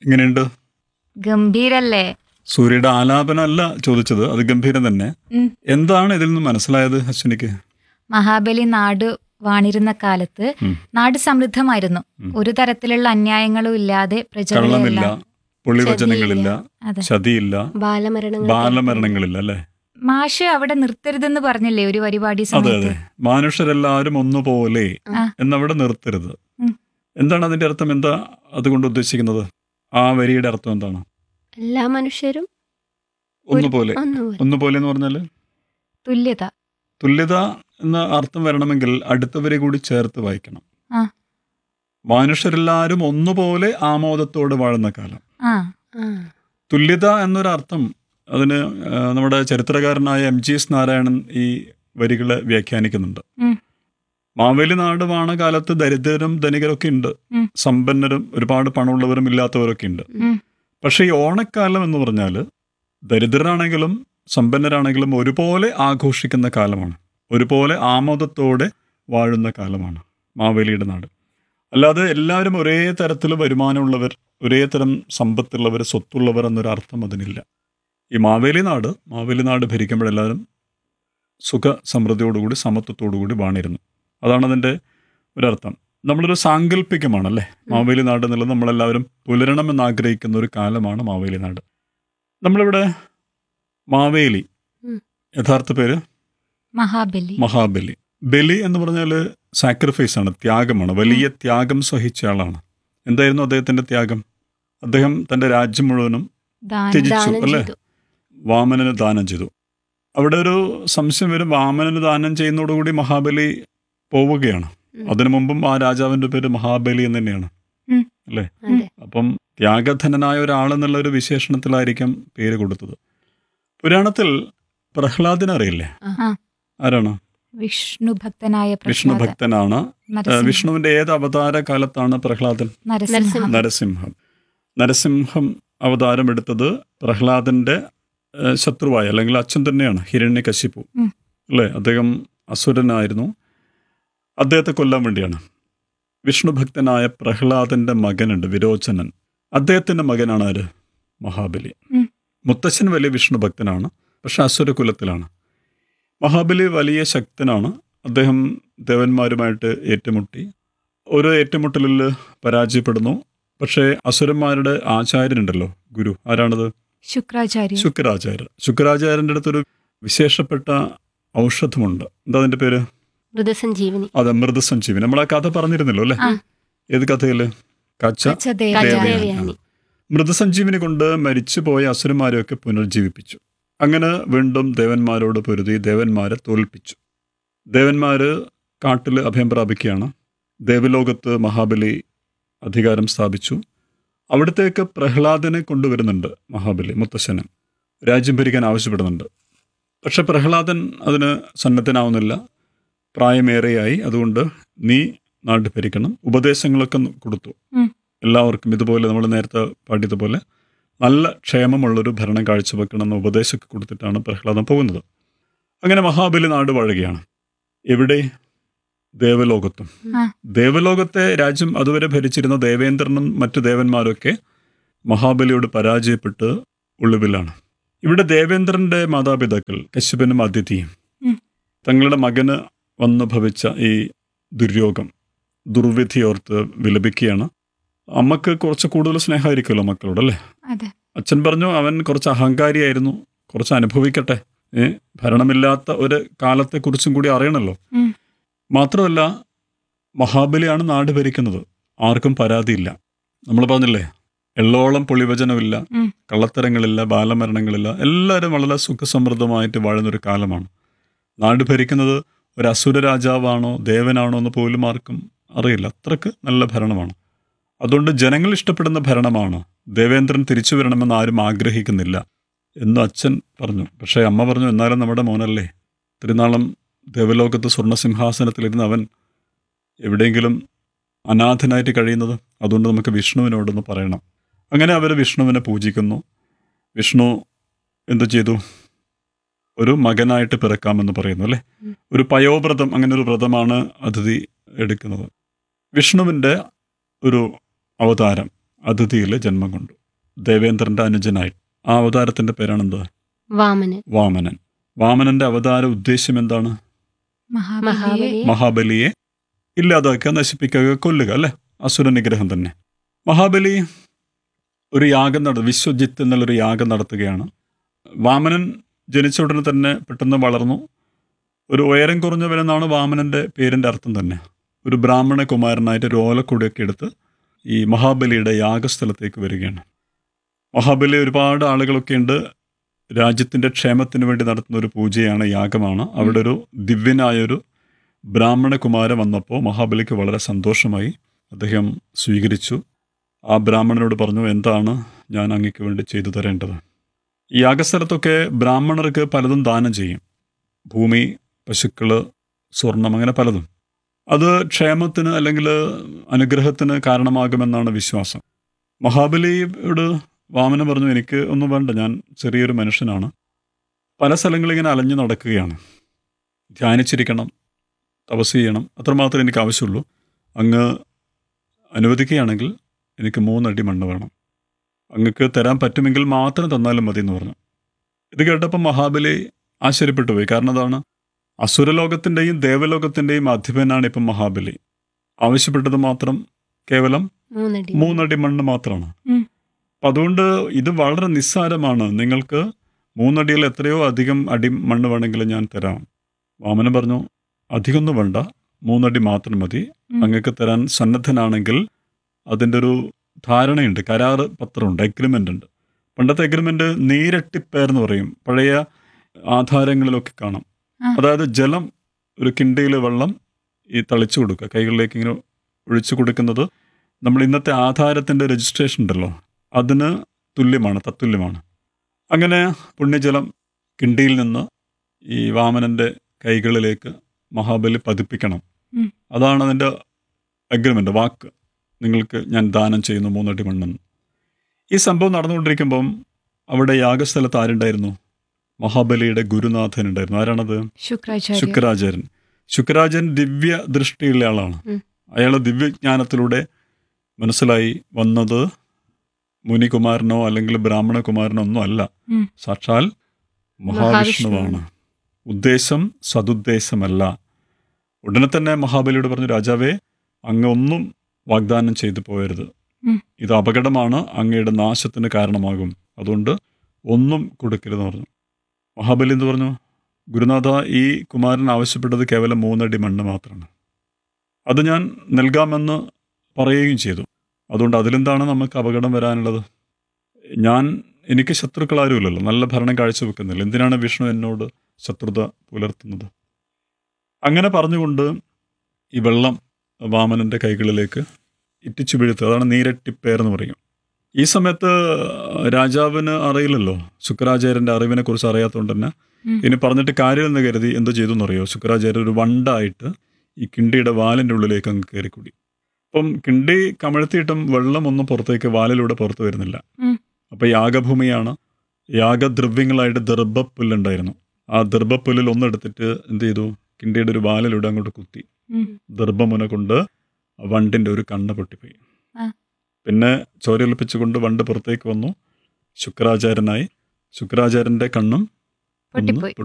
ഇങ്ങനെയുണ്ട് ഗംഭീരല്ലേ സൂര്യയുടെ ആലാപനം അല്ല ചോദിച്ചത് അത് ഗംഭീരം തന്നെ ഉം. എന്താണ് ഇതിൽ നിന്ന് മനസ്സിലായത് അശ്വിനിക്ക് മഹാബലി നാട് വാണിരുന്ന കാലത്ത് ഉം. നാട് സമൃദ്ധമായിരുന്നു ഒരു തരത്തിലുള്ള അന്യായങ്ങളും ഇല്ലാതെ കള്ളമില്ല പ്രജകളെല്ലാം പൊള്ളിവചനങ്ങളില്ല അതെ ചതിയില്ല ബാലമരണങ്ങൾ ബാലമരണങ്ങളില്ല അല്ലേ മാഷ് അവിടെ നിർത്തരുതെന്ന് പറഞ്ഞില്ലേ ഒരു പരിപാടി അതെ സമയത്ത് അതെ മനുഷ്യരെല്ലാവരും ഒന്നുപോലെ ആ. എന്നവിടെ നിർത്തരുത് ഉം. എന്താണ് അതിന്റെ അർത്ഥം എന്താ അതുകൊണ്ട് ഉദ്ദേശിക്കുന്നത് ആ വരിയുടെ അർത്ഥം എന്താണ് എല്ലാ മനുഷ്യരും ഒന്നുപോലെ ഒന്നുപോലെ ഒന്നുപോലെ എന്ന് പറഞ്ഞാല് തുല്യത തുല്യത എന്ന അർത്ഥം വരണമെങ്കിൽ അടുത്ത വരി കൂടി ചേർത്ത് വായിക്കണം ആ. മനുഷ്യരെല്ലാവരും ഒന്നുപോലെ ആമോദത്തോടെ വാഴുന്ന കാലം ആ ആ തുല്യത എന്നൊരർത്ഥം അതിന് ആ, നമ്മുടെ ചരിത്രകാരനായ എം ജി എസ് നാരായണൻ ഈ വരികളെ വ്യാഖ്യാനിക്കുന്നുണ്ട് ഉം. മാവേലി നാട് വാണ കാലത്ത് ദരിദ്രരും ധനികരൊക്കെ ഉണ്ട് ഉം. സമ്പന്നരും ഒരുപാട് പണമുള്ളവരും ഇല്ലാത്തവരൊക്കെ ഉണ്ട് ഉം. പക്ഷേ ഈ ഓണക്കാലം എന്ന് പറഞ്ഞാൽ ദരിദ്രരാണെങ്കിലും സമ്പന്നരാണെങ്കിലും ഒരുപോലെ ആഘോഷിക്കുന്ന കാലമാണ് ഒരുപോലെ ആമോദത്തോടെ വാഴുന്ന കാലമാണ് മാവേലിയുടെ നാട് അല്ലാതെ എല്ലാവരും ഒരേ തരത്തിൽ വരുമാനമുള്ളവർ ഒരേ തരം സമ്പത്തുള്ളവർ സ്വത്തുള്ളവർ എന്നൊരു അർത്ഥം അതിനില്ല ഈ മാവേലി നാട് മാവേലി നാട് ഭരിക്കുമ്പോഴെല്ലാവരും സുഖ സമൃദ്ധിയോടുകൂടി സമത്വത്തോടുകൂടി വാണിരുന്നു അതാണ് അതിൻ്റെ ഒരർത്ഥം നമ്മളൊരു സാങ്കല്പികമാണല്ലേ മാവേലി നാട് എന്നുള്ളത് നമ്മളെല്ലാവരും പുലരണമെന്ന് ആഗ്രഹിക്കുന്ന ഒരു കാലമാണ് മാവേലി നാട് നമ്മളിവിടെ മാവേലി ഉം. യഥാർത്ഥ പേര് മഹാബലി മഹാബലി ബലി എന്ന് പറഞ്ഞാൽ സാക്രിഫൈസ് ആണ് ത്യാഗമാണ് വലിയ ത്യാഗം സഹിച്ച ആളാണ് എന്തായിരുന്നു അദ്ദേഹത്തിന്റെ ത്യാഗം അദ്ദേഹം തന്റെ രാജ്യം മുഴുവനും ദാനം ത്യജിച്ചു ദാനം അല്ലേ ചെയ്തു വാമനന് ദാനം ചെയ്തു അവിടെ ഒരു സംശയം വരും വാമനന് ദാനം ചെയ്യുന്നതോടുകൂടി മഹാബലി പോവുകയാണ് ഉം. അതിനു മുമ്പും ആ രാജാവിന്റെ പേര് മഹാബലി എന്ന് തന്നെയാണ് അതെ അപ്പം ത്യാഗധനനായ ഒരാളെന്നുള്ള ഒരു വിശേഷണത്തിലായിരിക്കും പേര് കൊടുത്തത് പുരാണത്തിൽ പ്രഹ്ലാദിനെ അറിയില്ലേ ആ. ആരാണ് വിഷ്ണു ഭക്തനായ വിഷ്ണു പ്രഹ്ലാദൻ. ഭക്തനാണ് ഏഹ് നരസിംഹ- വിഷ്ണുവിന്റെ ഏത് അവതാര കാലത്താണ് പ്രഹ്ലാദൻ നരസിംഹ നരസിംഹം നരസിംഹം അവതാരം എടുത്തത് പ്രഹ്ലാദന്റെ ഏഹ്, ശത്രുവായ അല്ലെങ്കിൽ അച്ഛൻ തന്നെയാണ് ഹിരണ്യകശിപു ഉം. അല്ലേ അദ്ദേഹം അസുരനായിരുന്നു അദ്ദേഹത്തെ കൊല്ലാൻ വേണ്ടിയാണ് വിഷ്ണു ഭക്തനായ പ്രഹ്ലാദന്റെ മകനുണ്ട് വിരോചനൻ അദ്ദേഹത്തിന്റെ മകനാണ് ആര് മഹാബലി ഉം. മുത്തശ്ശൻ വലിയ വിഷ്ണു ഭക്തനാണ് പക്ഷെ അസുര കുലത്തിലാണ് മഹാബലി വലിയ ശക്തനാണ് അദ്ദേഹം ദേവന്മാരുമായിട്ട് ഏറ്റുമുട്ടി ഒരു ഏറ്റുമുട്ടലിൽ പരാജയപ്പെടുന്നു പക്ഷേ അസുരന്മാരുടെ ആചാര്യനുണ്ടല്ലോ ഗുരു ആരാണത് ശുക്രാചാര്യ ശുക്രാചാര്യർ ശുക്രാചാര്യൻ്റെ അടുത്തൊരു വിശേഷപ്പെട്ട ഔഷധമുണ്ട് എന്താ അതിന്റെ പേര് മൃതസഞ്ജീവനി അത് അമൃതസഞ്ജീവി നമ്മൾ ആ കഥ പറഞ്ഞിരുന്നല്ലോ അല്ലേ ആ. ഏത് കഥയില് കച്ച കച്ചദേവ. ദേവയാനി. ദേവയാനി. മൃതസഞ്ജീവിനി കൊണ്ട് മരിച്ചുപോയ അസുരന്മാരെയൊക്കെ പുനർജീവിപ്പിച്ചു അങ്ങനെ വീണ്ടും ദേവന്മാരോട് പൊരുതി ദേവന്മാരെ തോൽപ്പിച്ചു ദേവന്മാര് കാട്ടിൽ അഭയം പ്രാപിക്കുകയാണ് ദേവലോകത്ത് മഹാബലി അധികാരം സ്ഥാപിച്ചു അവിടത്തേക്ക് പ്രഹ്ലാദനെ കൊണ്ടുവരുന്നുണ്ട് മഹാബലി മുത്തശ്ശന് രാജ്യം ഭരിക്കാൻ ആവശ്യപ്പെടുന്നുണ്ട് പക്ഷെ പ്രഹ്ലാദൻ അതിന് സന്നദ്ധനാവുന്നില്ല പ്രായമേറെയായി അതുകൊണ്ട് നീ നാട് ഭരിക്കണം ഉപദേശങ്ങളൊക്കെ കൊടുത്തു ഉം. എല്ലാവർക്കും ഇതുപോലെ നമ്മൾ നേരത്തെ പാടിയതുപോലെ നല്ല ക്ഷേമമുള്ളൊരു ഭരണം കാഴ്ചവെക്കണം എന്ന ഉപദേശമൊക്കെ കൊടുത്തിട്ടാണ് പ്രഹ്ലാദൻ പോകുന്നത് അങ്ങനെ മഹാബലി നാട് വാഴുകയാണ് എവിടെ ദേവലോകത്തും ആ. ദേവലോകത്തെ രാജ്യം അതുവരെ ഭരിച്ചിരുന്ന ദേവേന്ദ്രനും മറ്റു ദേവന്മാരൊക്കെ മഹാബലിയോട് പരാജയപ്പെട്ട് ഒളിവിലാണ് ഇവിടെ ദേവേന്ദ്രന്റെ മാതാപിതാക്കൾ കശ്യപനും അതിഥിയും ഉം. തങ്ങളുടെ മകന് വന്നു ഭവിച്ച ഈ ദുര്യോഗം ദുർവിധിയോർത്ത് വിലപിക്കുകയാണ് അമ്മക്ക് കുറച്ച് കൂടുതൽ സ്നേഹമായിരിക്കുമല്ലോ മക്കളോട് അല്ലേ അതെ അച്ഛൻ പറഞ്ഞു അവൻ കുറച്ച് അഹങ്കാരിയായിരുന്നു കുറച്ച് അനുഭവിക്കട്ടെ ഏ ഭരണമില്ലാത്ത ഒരു കാലത്തെക്കുറിച്ചും കൂടി അറിയണമല്ലോ ഉം. മാത്രമല്ല മഹാബലിയാണ് നാട് ഭരിക്കുന്നത് ആർക്കും പരാതിയില്ല നമ്മൾ പറഞ്ഞില്ലേ എള്ളോളം പൊളിവചനമില്ല ഉം. കള്ളത്തരങ്ങളില്ല ബാലമരണങ്ങളില്ല എല്ലാവരും വളരെ സുഖസമൃദ്ധമായിട്ട് വാഴുന്നൊരു കാലമാണ് നാട് ഭരിക്കുന്നത് ഒരു അസുര രാജാവാണോ ദേവനാണോ എന്ന് പോലും ആർക്കും അറിയില്ല അത്രക്ക് നല്ല ഭരണമാണ് അതുകൊണ്ട് ജനങ്ങൾ ഇഷ്ടപ്പെടുന്ന ഭരണമാണ് ദേവേന്ദ്രൻ തിരിച്ചു വരണമെന്ന് ആരും ആഗ്രഹിക്കുന്നില്ല എന്ന് അച്ഛൻ പറഞ്ഞു പക്ഷേ അമ്മ പറഞ്ഞു എന്നാലും നമ്മുടെ മോനല്ലേ തിരുനാളം ദേവലോകത്ത് സ്വർണ്ണസിംഹാസനത്തിലിരുന്ന് അവൻ എവിടെയെങ്കിലും അനാഥനായിട്ട് കഴിയുന്നത് അതുകൊണ്ട് നമുക്ക് വിഷ്ണുവിനോടൊന്ന് പറയണം അങ്ങനെ അവർ വിഷ്ണുവിനെ പൂജിക്കുന്നു വിഷ്ണു എന്തു ചെയ്തു ഒരു മകനായിട്ട് പിറക്കാമെന്ന് പറയുന്നു അല്ലേ ഉം. ഒരു പയോവ്രതം അങ്ങനെ ഒരു വ്രതമാണ് അതിഥി എടുക്കുന്നത് വിഷ്ണുവിൻ്റെ ഒരു അവതാരം അതിഥിയിൽ ജന്മം കൊണ്ടു ദേവേന്ദ്രന്റെ അനുജനായിട്ട് ആ അവതാരത്തിന്റെ പേരാണെന്ത് വാമനൻ വാമനൻ വാമനന്റെ അവതാര ഉദ്ദേശ്യം എന്താണ് മഹാബലിയെ മഹാബലിയെ മഹാബലിയെ ഇല്ലാതാക്കുക നശിപ്പിക്കുക കൊല്ലുക അല്ലെ അസുര നിഗ്രഹം തന്നെ മഹാബലി ഒരു യാഗം നട വിശ്വജിത്ത് എന്നുള്ളൊരു യാഗം നടത്തുകയാണ് വാമനൻ ജനിച്ച ഉടനെ തന്നെ പെട്ടെന്ന് വളർന്നു ഒരു ഉയരം കുറഞ്ഞവനെന്നാണ് വാമനന്റെ പേരിന്റെ അർത്ഥം തന്നെ ഒരു ബ്രാഹ്മണ കുമാരനായിട്ട് ഒരു ഓലക്കുടിയൊക്കെ എടുത്ത് ഈ മഹാബലിയുടെ യാഗസ്ഥലത്തേക്ക് വരികയാണ് മഹാബലി ഒരുപാട് ആളുകളൊക്കെ ഉണ്ട് രാജ്യത്തിന്റെ ക്ഷേമത്തിന് വേണ്ടി നടത്തുന്ന ഒരു പൂജയാണ് യാഗമാണ് അവിടെ ഒരു ദിവ്യനായൊരു ബ്രാഹ്മണ കുമാരൻ വന്നപ്പോൾ മഹാബലിക്ക് വളരെ സന്തോഷമായി അദ്ദേഹം സ്വീകരിച്ചു ആ ബ്രാഹ്മണനോട് പറഞ്ഞു എന്താണ് ഞാൻ അങ്ങയ്ക്ക് വേണ്ടി ചെയ്തു തരേണ്ടത് ഈ യാഗസ്ഥലത്തൊക്കെ ബ്രാഹ്മണർക്ക് പലതും ദാനം ചെയ്യും ഭൂമി പശുക്കള് സ്വർണം അങ്ങനെ പലതും അത് ക്ഷേമത്തിന് അല്ലെങ്കിൽ അനുഗ്രഹത്തിന് കാരണമാകുമെന്നാണ് വിശ്വാസം മഹാബലിയോട് വാമന പറഞ്ഞു എനിക്ക് ഒന്നും വേണ്ട ഞാൻ ചെറിയൊരു മനുഷ്യനാണ് പല സ്ഥലങ്ങളിൽ ഇങ്ങനെ അലഞ്ഞു നടക്കുകയാണ് ധ്യാനിച്ചിരിക്കണം തപസ് ചെയ്യണം അത്രമാത്രം എനിക്ക് ആവശ്യമുള്ളൂ അങ്ങ് അനുവദിക്കുകയാണെങ്കിൽ എനിക്ക് മൂന്നടി മണ്ണ് വേണം അങ്ങക്ക് തരാൻ പറ്റുമെങ്കിൽ മാത്രം തന്നാലും മതി എന്ന് പറഞ്ഞു ഇത് കേട്ടപ്പോൾ മഹാബലി ആശ്ചര്യപ്പെട്ടു പോയി കാരണം അതാണ് അസുരലോകത്തിൻ്റെയും ദേവലോകത്തിൻ്റെയും അധിപനാണ് ഇപ്പം മഹാബലി ആവശ്യപ്പെട്ടത് മാത്രം കേവലം മൂന്നടി മൂന്നടി മണ്ണ് മാത്രമാണ് ഉം. അപ്പം അതുകൊണ്ട് ഇത് വളരെ നിസ്സാരമാണ് നിങ്ങൾക്ക് മൂന്നടിയിൽ എത്രയോ അധികം അടി മണ്ണ് വേണമെങ്കിലും ഞാൻ തരാം വാമനൻ പറഞ്ഞു അധികമൊന്നും വേണ്ട മൂന്നടി മാത്രം മതി ഉം. അങ്ങക്ക് തരാൻ സന്നദ്ധനാണെങ്കിൽ അതിൻ്റെ ഒരു ധാരണയുണ്ട് കരാറ് പത്രമുണ്ട് എഗ്രിമെൻ്റ് ഉണ്ട് പണ്ടത്തെ എഗ്രിമെൻ്റ് നീരട്ടിപ്പേർന്ന് പറയും പഴയ ആധാരങ്ങളിലൊക്കെ കാണാം ആ. അതായത് ജലം ഒരു കിണ്ടിയിൽ വെള്ളം ഈ തളിച്ചു കൊടുക്കുക കൈകളിലേക്ക് ഇങ്ങനെ ഒഴിച്ചു കൊടുക്കുന്നത് നമ്മൾ ഇന്നത്തെ ആധാരത്തിൻ്റെ രജിസ്ട്രേഷൻ ഉണ്ടല്ലോ അതിന് തുല്യമാണ് തത്തുല്യമാണ് അങ്ങനെ പുണ്യജലം കിണ്ടിയിൽ നിന്ന് ഈ വാമനൻ്റെ കൈകളിലേക്ക് മഹാബലി പതിപ്പിക്കണം ഉം. അതാണ് അതിൻ്റെ അഗ്രിമെൻ്റ് വാക്ക് നിങ്ങൾക്ക് ഞാൻ ദാനം ചെയ്യുന്നു മൂന്നടി മണ്ണെന്ന് ഈ സംഭവം നടന്നുകൊണ്ടിരിക്കുമ്പം അവിടെ യാഗസ്ഥലത്ത് ആരുണ്ടായിരുന്നു മഹാബലിയുടെ ഗുരുനാഥൻ ഉണ്ടായിരുന്നു ആരാണത് ശുക്രാചാര്യ ശുക്രാചാര്യൻ ശുക്രാചാര്യൻ ദിവ്യ ദൃഷ്ടിയുള്ള ആളാണ് ഉം. അയാൾ ദിവ്യജ്ഞാനത്തിലൂടെ മനസ്സിലായി വന്നത് മുനികുമാരനോ അല്ലെങ്കിൽ ബ്രാഹ്മണ കുമാരനോ ഒന്നും അല്ല ഉം. സാക്ഷാൽ മഹാവിഷ്ണുവാണ് ഉദ്ദേശം സതുദ്ദേശമല്ല ഉടനെ തന്നെ മഹാബലിയോട് പറഞ്ഞു രാജാവേ അങ്ങ് ഒന്നും വാഗ്ദാനം ചെയ്തു പോയരുത് ഉം. ഇത് അപകടമാണ് അങ്ങയുടെ നാശത്തിന് കാരണമാകും അതുകൊണ്ട് ഒന്നും കൊടുക്കരുതെന്ന് പറഞ്ഞു മഹാബലി എന്ന് പറഞ്ഞു ഗുരുനാഥ ഈ കുമാരൻ ആവശ്യപ്പെട്ടത് കേവലം മൂന്നടി മണ്ണ് മാത്രമാണ് അത് ഞാൻ നൽകാമെന്ന് പറയുകയും ചെയ്തു അതുകൊണ്ട് അതിലെന്താണ് നമുക്ക് അപകടം വരാനുള്ളത് ഞാൻ എനിക്ക് ശത്രുക്കളാരുമില്ലല്ലോ നല്ല ഭരണം കാഴ്ചവെക്കുന്നില്ല എന്തിനാണ് വിഷ്ണു എന്നോട് ശത്രുത പുലർത്തുന്നത് അങ്ങനെ പറഞ്ഞുകൊണ്ട് ഈ വെള്ളം വാമനന്റെ കൈകളിലേക്ക് ഇറ്റിച്ചു വീഴ്ത്തുക അതാണ് നീരട്ടിപ്പേരെന്ന് പറയും ഈ സമയത്ത് രാജാവിന് അറിയില്ലല്ലോ ശുക്രാചാര്യന്റെ അറിവിനെ കുറിച്ച് അറിയാത്തതുകൊണ്ട് തന്നെ ഉം. ഇനി പറഞ്ഞിട്ട് കാര്യമെന്ന് കരുതി എന്ത് ചെയ്തു എന്നറിയോ ശുക്രാചാര്യർ ഒരു വണ്ടായിട്ട് ഈ കിണ്ടിയുടെ വാലിൻ്റെ ഉള്ളിലേക്ക് അങ്ങ് കയറിക്കൂടി അപ്പം കിണ്ടി കമഴ്ത്തിയിട്ടും വെള്ളം ഒന്നും പുറത്തേക്ക് വാലിലൂടെ പുറത്തു വരുന്നില്ല ഉം. അപ്പൊ യാഗഭൂമിയാണ് യാഗദ്രവ്യങ്ങളായിട്ട് ദർഭപ്പുല്ലുണ്ടായിരുന്നു ആ ദർഭപ്പുല്ലിൽ ഒന്നെടുത്തിട്ട് എന്ത് ചെയ്തു കിണ്ടിയുടെ ഒരു വാലിലൂടെ അങ്ങോട്ട് കുത്തി ഉം. ദർഭമുന കൊണ്ട് ആ വണ്ടിന്റെ ഒരു കണ്ണ് പൊട്ടിപ്പോയി ആ. പിന്നെ ചോരയൊലിപ്പിച്ചുകൊണ്ട് വണ്ട് പുറത്തേക്ക് വന്നു ശുക്രാചാര്യനായി ശുക്രാചാര്യന്റെ കണ്ണും ഒന്ന് പൊട്ടിപ്പോയി